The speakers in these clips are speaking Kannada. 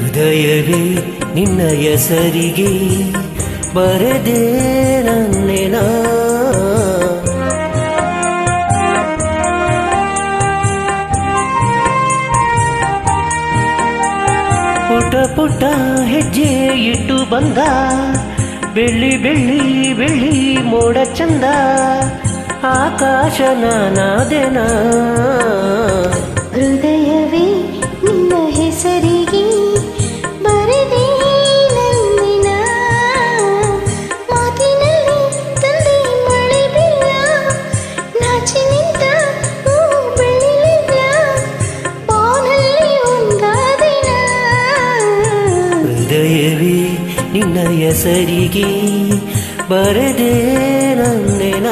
ಹೃದಯವೇ ನಿನ್ನ ಹೆಸರಿಗೆ ಬರದೆ ನನ್ನೆನ ಪುಟ ಪುಟ ಹೆಜ್ಜೆ ಇಟ್ಟು ಬಂದ ಬೆಳ್ಳಿ ಬೆಳ್ಳಿ ಬೆಳ್ಳಿ ಮೋಡ ಚಂದ ಆಕಾಶ ನಾನಾದೆನ ಹೃದಯವೇ ನಿನ್ನ ಹೆಸರಿಗೆ ಬರದೆ ನನ್ನಿನ ಮಾತಿನಲ್ಲಿ ತಂದೆ ಮಳೆ ಬಿಲ್ಲ ನಾಚಿ ನಿಂತ ಹೂ ಬೆಳಿಲಿಲ್ಲ ಬಾನಲ್ಲಿ ಒಂದಾದಿನ ಹೃದಯವೇ ನಿನ್ನ ಹೆಸರಿಗೆ ಬರದೆ ನನ್ನೆನ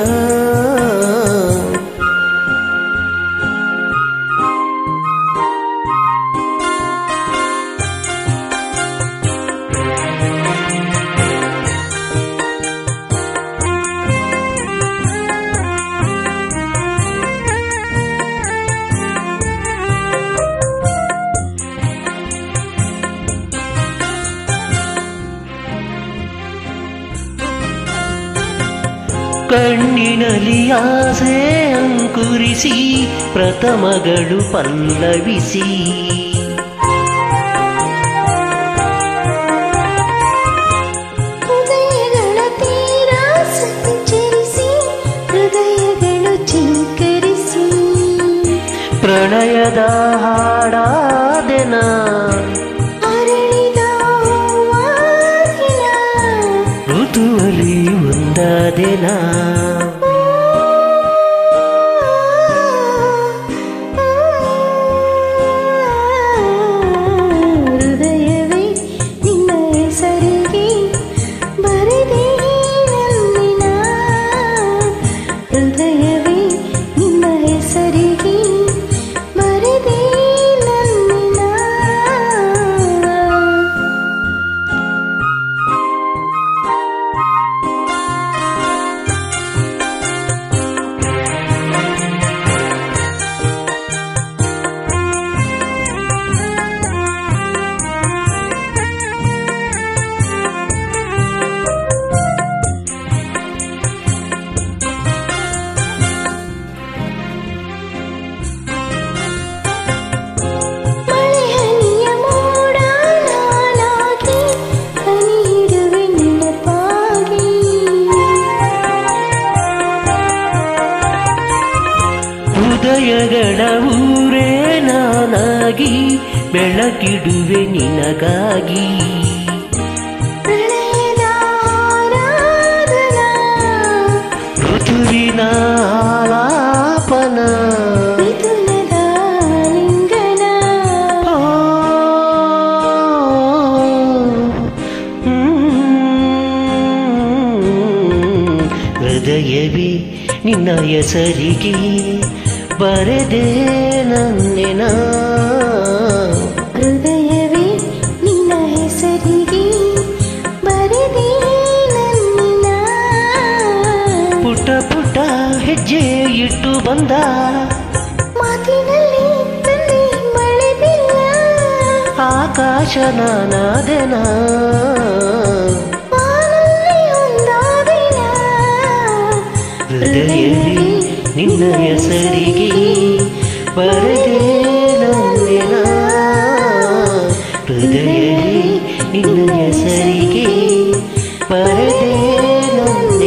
ಕಣ್ಣಿನಲ್ಲಿ ಆಸೆ ಅಂಕುರಿಸಿ ಪ್ರಥಮಗಳು ಪಲ್ಲವಿಸಿ ಹೃದಯಗಳ ತೀರ ಸಂಚರಿಸಿ ಹೃದಯಗಳು ಚಿಂಕರಿಸಿ ಪ್ರಣಯದ ಹಾಡಾದೆನ ಅರಳಿದ ಹೂವಾಗಿನ ಋತುವಲಿ ಒಂದಾದೆನ ಹೃದಯವೇ ನಿನ್ನ ಹೆಸರಿಗೆ ಬರದೆ ನನ್ನಿನ ಹೃದಯವೇ ನಿನ್ನ ಹೆಸರಿಗೆ ಬರದೆ ನನ್ನಿನ ಮಳೆ ಹನಿಯ ಮೋಡ ನಾನಾಗಿ ಹನಿ ಹಿಡುವೆ ನೆನಪಾಗಿ ಹೃದಯಗಳ ಊರೇ ನಾನಾಗಿ ಬೆಳಕಿಡುವೆ ನಿನಗಾಗಿ ಪ್ರಣಯದ ಆರಾಧನಾ ಋತುವಿನ ಆಲಾಪನ ಮಿಥುನದ ಲಿಂಗನ ಹೃದಯವೇ ನಿನ್ನ ಹೆಸರಿಗೆ ಬರೆದೆ ನನ್ನೆನ ಹೃದಯವೇ ನಿನ್ನ ಹೆಸರಿಗೆ ಬರೆದೆ ನನ್ನಿನ ಪುಟ ಪುಟ ಹೆಜ್ಜೆ ಇಟ್ಟು ಬಂದ ಮಾತಿನಲ್ಲಿ ತಂದೆ ಮಳೆ ಬಿಲ್ಲ ಆಕಾಶ ನಾನಾದೆನ ಬಾನಲ್ಲಿ ಒಂದಾದಿನ ಹೃದಯವೇ ನಿನ್ನ ಹೆಸರಿಗೆ ಬರೆದೆ ನನ್ನೆನ ಹೃದಯವೇ ನಿನ್ನ ಹೆಸರಿಗೆ ಬರೆದೆ ನನ್ನ